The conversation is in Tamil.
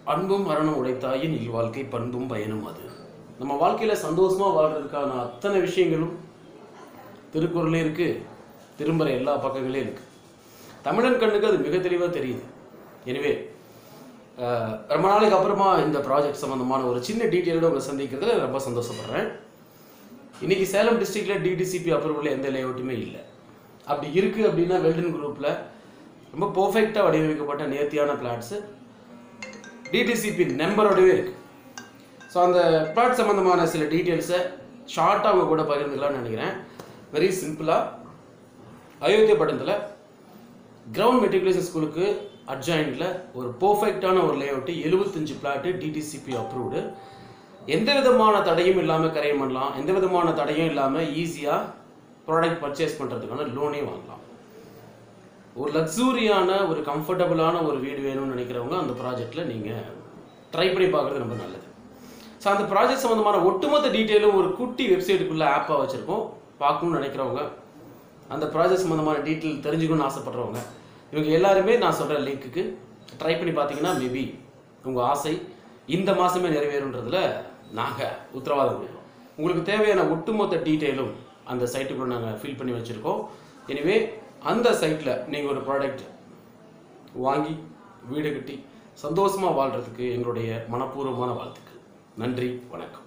அன்பும் மரணம் உடைத்தாயின் இல்வாழ்க்கை பண்பும் பயனும் அது நம்ம வாழ்க்கையில் சந்தோஷமாக வாழ்றதுக்கான அத்தனை விஷயங்களும் திருக்குறளே இருக்கு திரும்புகிற எல்லா பக்கங்களே இருக்கு தமிழன் கண்ணுக்கு அது மிக தெளிவாக தெரியுது எனவே அஹ், ரொம்ப நாளைக்கு அப்புறமா இந்த ப்ராஜெக்ட் சம்மந்தமான ஒரு சின்ன டீட்டெயிலோட உங்களை சந்திக்கிறதுல ரொம்ப சந்தோஷப்படுறேன் இன்னைக்கு சேலம் டிஸ்ட்ரிக்ட்ல டிடிசிபி அப்ரூவல் எந்த லேஅவுட்டுமே இல்லை அப்படி இருக்கு அப்படின்னா வெல்டன் குரூப்ல ரொம்ப பர்ஃபெக்டாக வடிவமைக்கப்பட்ட நேர்த்தியான பிளாட்ஸு டிடிசிபி நம்பரோடவே இருக்கு ஸோ அந்த பிளாட் சம்மந்தமான சில டீட்டெயில்ஸை ஷார்ட்டாக அவங்க கூட பகிர்ந்துக்கலாம்னு நினைக்கிறேன் வெரி சிம்பிளாக அயோத்தியா பட்டணத்தில் கிரவுண்ட் மெட்ரிகுலேஷன் ஸ்கூலுக்கு அட்ஜாயிண்டில் ஒரு பர்ஃபெக்டான ஒரு லேஅவுட்டு எழுபத்தஞ்சு பிளாட்டு டிடிசிபி அப்ரூவ்டு எந்த விதமான தடையும் இல்லாமல் கரையம் பண்ணலாம் எந்த விதமான தடையும் இல்லாமல் ஈஸியாக ப்ராடக்ட் பர்ச்சேஸ் பண்ணுறதுக்கான லோனே வாங்கலாம் ஒரு லக்ஸூரியான ஒரு கம்ஃபர்டபுளான ஒரு வீடு வேணும்னு நினைக்கிறவங்க அந்த ப்ராஜெக்டில் நீங்கள் ட்ரை பண்ணி பார்க்குறது ரொம்ப நல்லது ஸோ அந்த ப்ராஜெக்ட் சம்மந்தமான ஒட்டுமொத்த டீட்டெயிலும் ஒரு குட்டி வெப்சைட்டுக்குள்ளே ஆப்பாக வச்சுருக்கோம் பார்க்கணும்னு நினைக்கிறவங்க அந்த ப்ராஜெக்ட் சம்மந்தமான டீட்டெயில் தெரிஞ்சுக்கணும்னு ஆசைப்படுறவங்க இவங்க எல்லாருமே நான் சொல்கிற லிங்க்குக்கு ட்ரை பண்ணி பார்த்தீங்கன்னா மேபி உங்கள் ஆசை இந்த மாதமே நிறைவேறுன்றதுல நாங்கள் உத்தரவாதம் கொடுக்குறோம் உங்களுக்கு தேவையான ஒட்டுமொத்த டீட்டெயிலும் அந்த சைட்டுக்குள்ளே நாங்கள் ஃபில் பண்ணி வச்சுருக்கோம் எனிவே அந்த சைட்டில் நீங்கள் ஒரு ப்ராடக்ட் வாங்கி வீடு கட்டி சந்தோஷமாக வாழ்கிறதுக்கு எங்களுடைய மனப்பூர்வமான வாழ்த்துக்கள் நன்றி வணக்கம்